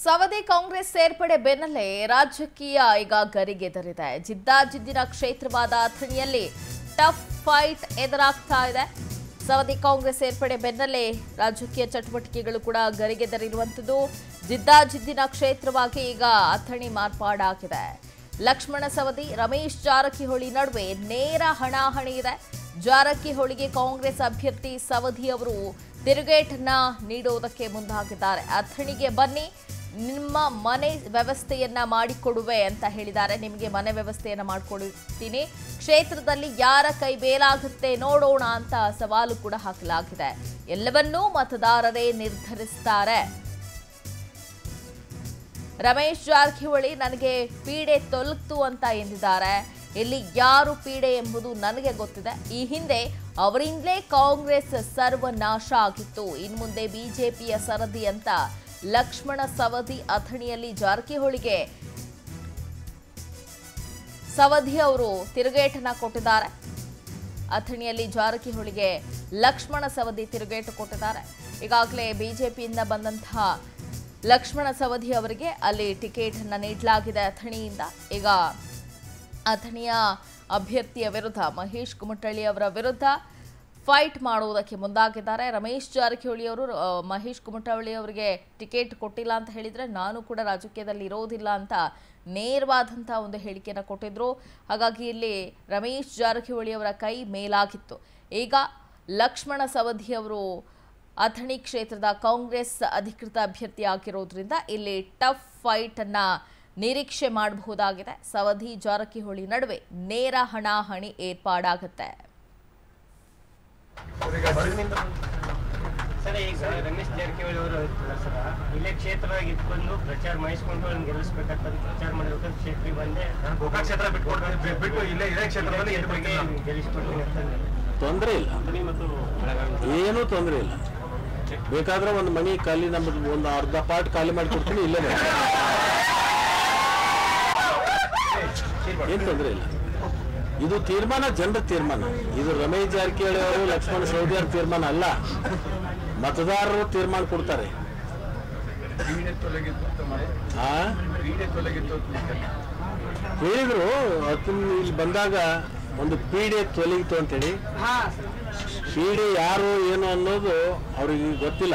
ಸವದಿ ಕಾಂಗ್ರೆಸ್ ಸೇರ್ಪಡೆ ಬೆನ್ನಲ್ಲೇ ರಾಜಕೀಯ ಈಗ ಗರಿಗೆದರಿದೆ ಜಿದ್ದಾಜಿದ್ದಿನ ಕ್ಷೇತ್ರವಾದ ಅಥಣಿಯಲ್ಲಿ ಟಫ್ ಫೈಟ್ ಎದುರಾಗ್ತಾ ಇದೆ ಸವದಿ ಕಾಂಗ್ರೆಸ್ ಸೇರ್ಪಡೆ ಬೆನ್ನಲ್ಲೇ ರಾಜಕೀಯ ಚಟುವಟಿಕೆಗಳು ಕೂಡ ಗರಿಗೆದರಿರುವಂಥದ್ದು ಜಿದ್ದಾಜಿದ್ದಿನ ಕ್ಷೇತ್ರವಾಗಿ ಈಗ ಅಥಣಿ ಮಾರ್ಪಾಡಾಗಿದೆ ಲಕ್ಷ್ಮಣ ಸವದಿ ರಮೇಶ್ ಜಾರಕಿಹೊಳಿ ನಡುವೆ ನೇರ ಹಣಾಹಣಿ ಇದೆ ಜಾರಕಿಹೊಳಿಗೆ ಕಾಂಗ್ರೆಸ್ ಅಭ್ಯರ್ಥಿ ಸವದಿ ಅವರು ತಿರುಗೇಟನ್ನ ನೀಡುವುದಕ್ಕೆ ಮುಂದಾಗಿದ್ದಾರೆ ಅಥಣಿಗೆ ಬನ್ನಿ ನಿಮ್ಮ ಮನೆ ವ್ಯವಸ್ಥೆಯನ್ನ ಮಾಡಿಕೊಡುವೆ ಅಂತ ಹೇಳಿದ್ದಾರೆ ನಿಮಗೆ ಮನೆ ವ್ಯವಸ್ಥೆಯನ್ನ ಮಾಡಿಕೊಡುತ್ತೀನಿ ಕ್ಷೇತ್ರದಲ್ಲಿ ಯಾರ ಕೈ ಬೇಲಾಗುತ್ತೆ ನೋಡೋಣ ಅಂತ ಸವಾಲು ಕೂಡ ಹಾಕಲಾಗಿದೆ ಎಲ್ಲವನ್ನೂ ಮತದಾರರೇ ನಿರ್ಧರಿಸ್ತಾರೆ ರಮೇಶ್ ಜಾರಕಿಹೊಳಿ ನನಗೆ ಪೀಡೆ ತೊಲಗ್ತು ಅಂತ ಎಂದಿದ್ದಾರೆ ಇಲ್ಲಿ ಯಾರು ಪೀಡೆ ಎಂಬುದು ನನಗೆ ಗೊತ್ತಿದೆ ಈ ಹಿಂದೆ ಅವರಿಂದಲೇ ಕಾಂಗ್ರೆಸ್ ಸರ್ವನಾಶ ಆಗಿತ್ತು ಇನ್ನು ಮುಂದೆ ಬಿಜೆಪಿಯ ಸರದಿ ಅಂತ ಲಕ್ಷ್ಮಣ ಸವದಿ ಅಥಣಿಯಲ್ಲಿ ಜಾರಕಿಹೊಳಿಗೆ ಸವದಿ ಅವರು ತಿರುಗೇಟನ್ನ ಕೊಟ್ಟಿದ್ದಾರೆ ಅಥಣಿಯಲ್ಲಿ ಜಾರಕಿಹೊಳಿಗೆ ಲಕ್ಷ್ಮಣ ಸವದಿ ತಿರುಗೇಟು ಕೊಟ್ಟಿದ್ದಾರೆ ಈಗಾಗಲೇ ಬಿಜೆಪಿಯಿಂದ ಬಂದಂತಹ ಲಕ್ಷ್ಮಣ ಸವದಿ ಅವರಿಗೆ ಅಲ್ಲಿ ಟಿಕೆಟ್ ಅನ್ನ ನೀಡಲಾಗಿದೆ ಅಥಣಿಯಿಂದ ಈಗ ಅಥಣಿಯ ಅಭ್ಯರ್ಥಿಯ ವಿರುದ್ಧ ಮಹೇಶ್ ಕುಮಟಳ್ಳಿ ಅವರ ವಿರುದ್ಧ ಫೈಟ್ ಮಾಡುವುದಕ್ಕೆ ಮುಂದಾಗಿದ್ದಾರೆ ರಮೇಶ್ ಜಾರಕಿಹೊಳಿ ಅವರು ಆ, ಮಹೇಶ್ ಕುಮಟಳ್ಳಿ ಅವರಿಗೆ ಟಿಕೆಟ್ ಕೊಟ್ಟಿಲ್ಲ ಅಂತ ಹೇಳಿದ್ರೆ ನಾನು ಕೂಡ ರಾಜಕೀಯದಲ್ಲಿ ಇರೋದಿಲ್ಲ ಅಂತ ನೇರವಾದಂಥ ಒಂದು ಹೇಳಿಕೆಯನ್ನು ಕೊಟ್ಟಿದ್ರು ಹಾಗಾಗಿ ಇಲ್ಲಿ ರಮೇಶ್ ಜಾರಕಿಹೊಳಿ ಅವರ ಕೈ ಮೇಲಾಗಿತ್ತು ಈಗ ಲಕ್ಷ್ಮಣ ಸವದಿ ಅವರು ಅಥಣಿ ಕ್ಷೇತ್ರದ ಕಾಂಗ್ರೆಸ್ ಅಧಿಕೃತ ಅಭ್ಯರ್ಥಿ ಆಗಿರೋದ್ರಿಂದ ಇಲ್ಲಿ ಟಫ್ ಫೈಟ್ ಅನ್ನ ನಿರೀಕ್ಷೆ ಮಾಡಬಹುದಾಗಿದೆ ಸವದಿ ಜಾರಕಿಹೊಳಿ ನಡುವೆ ನೇರ ಹಣಾಹಣಿ ಏರ್ಪಾಡಾಗುತ್ತೆ ಸರ್ ಈಗ ರಮೇಶ್ ಜಾರಕಿಹೊಳಿ ಅವರು ಸರ್ ಇಲ್ಲೇ ಕ್ಷೇತ್ರದಾಗ ಇಟ್ಕೊಂಡು ಪ್ರಚಾರ ಮಾಡಿಸ್ಕೊಂಡು ಅವ್ರನ್ನ ಗೆಲ್ಲಿಸ್ಬೇಕಂತ ಪ್ರಚಾರ ಮಾಡ್ಬೇಕಂತ ಕ್ಷೇತ್ರಕ್ಕೆ ಬಂದೆ ನಾನು ಗೋಕಾಕ್ ಕ್ಷೇತ್ರ ಬಿಟ್ಕೊಂಡು ಬಿ- ಬಿಟ್ಟು ಇಲ್ಲೇ ಇದೇ ಕ್ಷೇತ್ರದಲ್ಲಿ ಇದೇ ಎದ್ದು ಕ್ಷೇತ್ರಕ್ಕೆ ಬರ್ತೀನಿ ನಾನು. ಗೆಲ್ಲಿಸ್ಕೊಡ್ತೀನಿ ಅಂತ ತೊಂದರೆ ಇಲ್ಲ ಏನೂ ತೊಂದರೆ ಇಲ್ಲ ಬೇಕಾದ್ರೆ ಒಂದು ಮನಿ ಖಾಲಿ ನಮ್ಮದು ಒಂದು ಅರ್ಧ ಪಾರ್ಟ್ ಖಾಲಿ ಮಾಡಿ ಕೊಡ್ತೀನಿ ಇಲ್ಲೇ ಬರ್ತೀನಿ. ಏನ್ ತೊಂದರೆ ಇಲ್ಲ ಇದು ತೀರ್ಮಾನ ಜನರ ತೀರ್ಮಾನ ಇದು ರಮೇಶ್ ಜಾರಕಿಹೊಳಿ ಅವರು ಲಕ್ಷ್ಮಣ ಸವದಿ ಅವ್ರ ತೀರ್ಮಾನ ಅಲ್ಲ ಮತದಾರರು ತೀರ್ಮಾನ ಕೊಡ್ತಾರೆ ಕ್ರೀಡೆ ತೊಲಗಿತ್ತು ಅಂತ ಮಾಡಿ ಆ ಕ್ರೀಡೆ ತೊಲಗಿತ್ತು ಅಂತ ಹೇಳಿದ್ರು ಅದನ್ನ ಇಲ್ಲಿ ಬಂದಾಗ ಒಂದು ಪೀಡೆ ತೊಲಗಿತು ಅಂತೇಳಿ ಪೀಡೆ ಯಾರು ಏನು ಅನ್ನೋದು ಅವ್ರಿಗೆ ಗೊತ್ತಿಲ್ಲ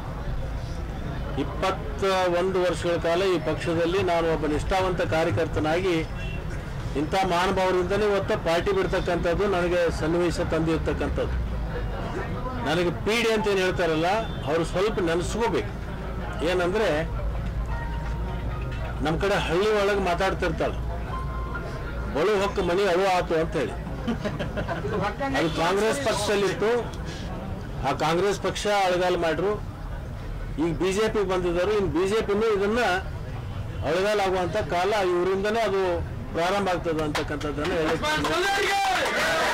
ಇಪ್ಪತ್ತ ಒಂದು ವರ್ಷಗಳ ಕಾಲ ಈ ಪಕ್ಷದಲ್ಲಿ ನಾನು ಒಬ್ಬ ನಿಷ್ಠಾವಂತ ಕಾರ್ಯಕರ್ತನಾಗಿ ಇಂಥ ಮಹಾನುಭಾವರಿಂದಲೇ ಇವತ್ತು ಪಾರ್ಟಿ ಬಿಡ್ತಕ್ಕಂಥದ್ದು ನನಗೆ ಸನ್ನಿವೇಶ ತಂದಿರ್ತಕ್ಕಂಥದ್ದು ನನಗೆ ಪೀಡೆ ಅಂತ ಏನು ಹೇಳ್ತಾರಲ್ಲ ಅವರು ಸ್ವಲ್ಪ ನೆನೆಸ್ಕೋಬೇಕು ಏನಂದ್ರೆ ನಮ್ಮ ಕಡೆ ಹಳ್ಳಿ ಒಳಗೆ ಮಾತಾಡ್ತಿರ್ತಾಳೆ ಬಳು ಹೊಕ್ಕ ಮನಿ ಅಳು ಆತು ಅಂತ ಹೇಳಿ ಅದು ಕಾಂಗ್ರೆಸ್ ಪಕ್ಷದಲ್ಲಿತ್ತು ಆ ಕಾಂಗ್ರೆಸ್ ಪಕ್ಷ ಅಳಗಾಲ ಮಾಡ್ರು ಈಗ ಬಿಜೆಪಿ ಬಂದಿದ್ದಾರೆ ಇನ್ನು ಬಿಜೆಪಿನೂ ಇದನ್ನ ಅಳಗಾಲ ಆಗುವಂತ ಕಾಲ ಇವರಿಂದನೇ ಅದು ಪ್ರಾರಂಭ ಆಗ್ತದೆ ಅಂತಕ್ಕಂಥದ್ದನ್ನು ಹೇಳಿ